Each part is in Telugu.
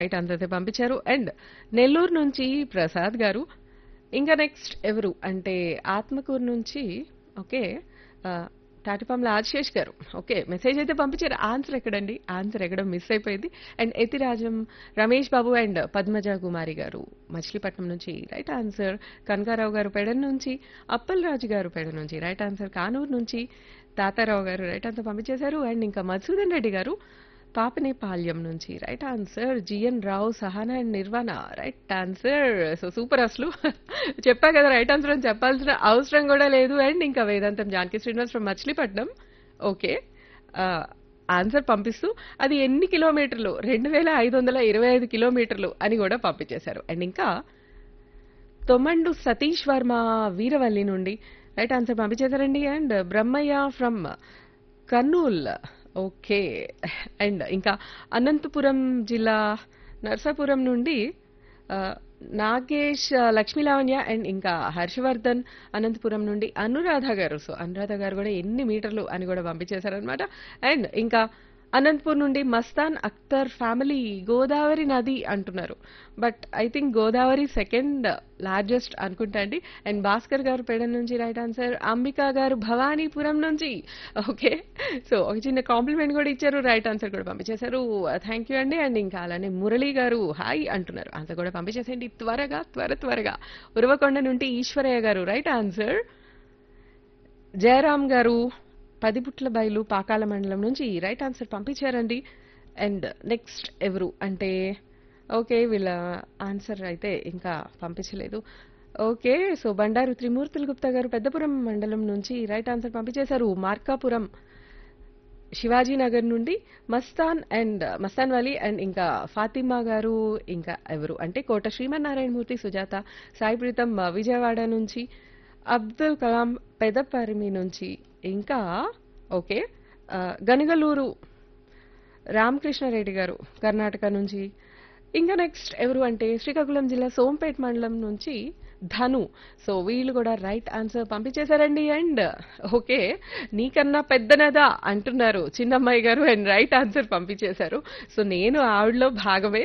రైట్ ఆన్సర్ అయితే పంపించారు అండ్ నెల్లూరు నుంచి ప్రసాద్ గారు ఇంకా నెక్స్ట్ ఎవరు అంటే ఆత్మకూరు నుంచి ఓకే ఆ, తాటిపాముల ఆశేష్ గారు ఓకే మెసేజ్ అయితే పంపించారు ఆన్సర్ ఎక్కడండి ఆన్సర్ ఎక్కడ మిస్ అయిపోయింది అండ్ ఎతిరాజం రమేష్ బాబు అండ్ పద్మజ కుమారి గారు మచిలీపట్నం నుంచి రైట్ ఆన్సర్ కనకారావు గారు పెడన్ నుంచి అప్పల్ రాజు గారు పెడ నుంచి రైట్ ఆన్సర్ కానూరు నుంచి తాతారావు గారు రైట్ ఆన్సర్ పంపించేశారు అండ్ ఇంకా మధుసూదన్ రెడ్డి గారు పాపనేపాల్యం నుంచి right answer G N Rao Sahana and Nirvana right answer so super అసలు చెప్పా కదా రైట్ ఆన్సర్ అని చెప్పాల్సిన అవసరం కూడా లేదు అండ్ ఇంకా Vedantam Janaki Srinivas from Machilipatnam okay answer పంపిస్తూ అది ఎన్ని కిలోమీటర్లు రెండు వేల ఐదు వందల ఇరవై ఐదు కిలోమీటర్లు అని కూడా పంపించేశారు అండ్ ఇంకా తొమ్మండు సతీష్ వర్మ వీరవల్లి నుండి రైట్ ఆన్సర్ పంపించేశారండి and Brahmaiah from Kurnool okay and ఇంకా అనంతపురం జిల్లా నర్సాపురం నుండి ఆ, నాగేష్ ఆ, లక్ష్మీ లావణ్య అండ్ ఇంకా హర్షవర్ధన్ అనంతపురం నుండి అనురాధ గారు సో అనురాధ గారు కూడా ఎన్ని మీటర్లు అని కూడా పంపించేశారనమాట అండ్ ఇంకా అనంతపూర్ నుండి మస్తాన్ అఖ్తర్ ఫ్యామిలీ గోదావరి నది అంటున్నారు but I think Godavari second largest అనుకుంటా అండి అండ్ భాస్కర్ గారు పేడ నుంచి రైట్ ఆన్సర్ అంబికా గారు భవానీపురం నుంచి ఓకే సో ఒక చిన్న కాంప్లిమెంట్ కూడా ఇచ్చారు రైట్ ఆన్సర్ కూడా పంపించేశారు థ్యాంక్ యూ అండి అండ్ ఇంకా అలానే మురళి గారు హాయ్ అంటున్నారు ఆన్సర్ కూడా పంపించేసేయండి త్వరగా త్వర త్వరగా ఉరవకొండ నుండి ఈశ్వరయ్య గారు రైట్ ఆన్సర్ జయరామ్ గారు పదిపుట్ల బయలు పాకాల మండలం నుంచి రైట్ ఆన్సర్ పంపించారండి అండ్ నెక్స్ట్ ఎవరు అంటే ఓకే వీళ్ళ ఆన్సర్ అయితే ఇంకా పంపించలేదు ఓకే సో బండారు త్రిమూర్తుల గుప్తా గారు పెద్దపురం మండలం నుంచి రైట్ ఆన్సర్ పంపించేశారు మార్కాపురం శివాజీ నగర్ నుండి మస్తాన్ అండ్ మస్తాన్ వలి అండ్ ఇంకా ఫాతిమా గారు ఇంకా ఎవరు అంటే కోట శ్రీమన్నారాయణమూర్తి సుజాత సాయి ప్రీతం ఆ, విజయవాడ నుంచి అబ్దుల్ కలాం పెదపరిమి నుంచి ఇంకా ఓకే ఆ, గనగలూరు రామకృష్ణారెడ్డి గారు కర్ణాటక నుంచి ఇంకా నెక్స్ట్ ఎవరు అంటే శ్రీకాకుళం జిల్లా సోంపేట్ మండలం నుంచి ధను సో వీళ్ళు కూడా రైట్ ఆన్సర్ పంపించేశారండి అండ్ ఓకే నీకన్నా పెద్దనదా అంటున్నారు Chinnammayi garu and right answer పంపించేశారు సో నేను ఆవిడలో భాగమే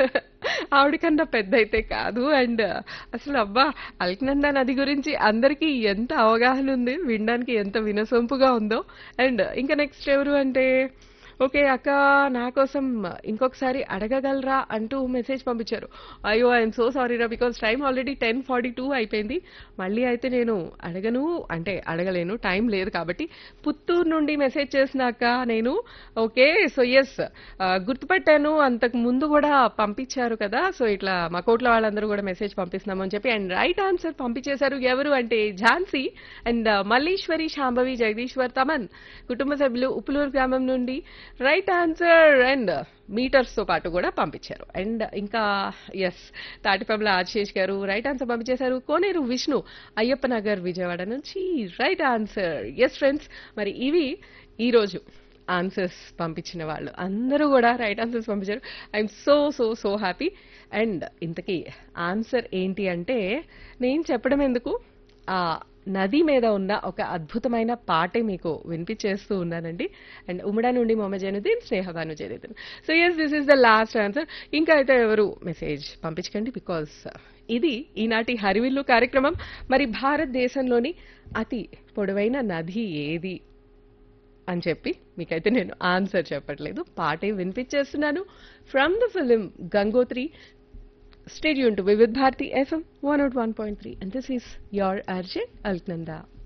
ఆవిడ కన్నా పెద్ద అయితే కాదు అండ్ అసలు అబ్బా అల్కనంద నది గురించి అందరికీ ఎంత అవగాహన ఉంది వినడానికి ఎంత వినసొంపుగా ఉందో అండ్ ఇంకా నెక్స్ట్ ఎవరు అంటే ఓకే అక్క నా కోసం ఇంకొకసారి అడగగలరా అంటూ మెసేజ్ పంపించారు అయ్యో ఐఎమ్ సో సారీ రా because time already ten forty two అయిపోయింది మళ్ళీ అయితే నేను అడగను అంటే అడగలేను టైం లేదు కాబట్టి పుత్తూరు నుండి మెసేజ్ చేసినాక నేను ఓకే సో ఎస్ గుర్తుపట్టాను అంతకు ముందు కూడా పంపించారు కదా సో ఇట్లా మా కోట్ల వాళ్ళందరూ కూడా మెసేజ్ పంపిస్తున్నాము అని చెప్పి అండ్ రైట్ ఆన్సర్ పంపించేశారు ఎవరు అంటే ఝాన్సీ అండ్ మల్లీశ్వరి శాంభవి జగదీశ్వర్ తమన్ కుటుంబ సభ్యులు ఉప్పులూరు గ్రామం నుండి రైట్ ఆన్సర్ అండ్ మీటర్స్ తో పాటు కూడా పంపించారు అండ్ ఇంకా ఎస్ తాటిపంల ఆశేష్ గారు రైట్ ఆన్సర్ పంపించేశారు కోనేరు విష్ణు అయ్యప్ప నగర్ విజయవాడ నుంచి రైట్ ఆన్సర్ ఎస్ ఫ్రెండ్స్ మరి ఇవి ఈ రోజు ఆన్సర్స్ పంపించిన వాళ్ళు అందరూ కూడా రైట్ ఆన్సర్స్ పంపించారు I'm so so so happy and ఇంతకీ ఆన్సర్ ఏంటి అంటే నేను చెప్పడం ఎందుకు ఆ నది మీద ఉన్న ఒక అద్భుతమైన పాటే మీకు వినిపించేస్తూ ఉన్నానండి అండ్ ఉమ్మడా నుండి Mohammed Zainuddin Snehabanu Zainuddin so yes this is the last answer ఇంకా అయితే ఎవరు మెసేజ్ పంపించకండి బికాస్ ఇది ఈనాటి హరివిల్లు కార్యక్రమం మరి భారతదేశంలోని అతి పొడవైన నది ఏది అని చెప్పి మీకైతే నేను ఆన్సర్ చెప్పట్లేదు పాటే వినిపించేస్తున్నాను from the film Gangotri stadium to Vividh Bharati FM one out one point three and this is your RJ Alaknanda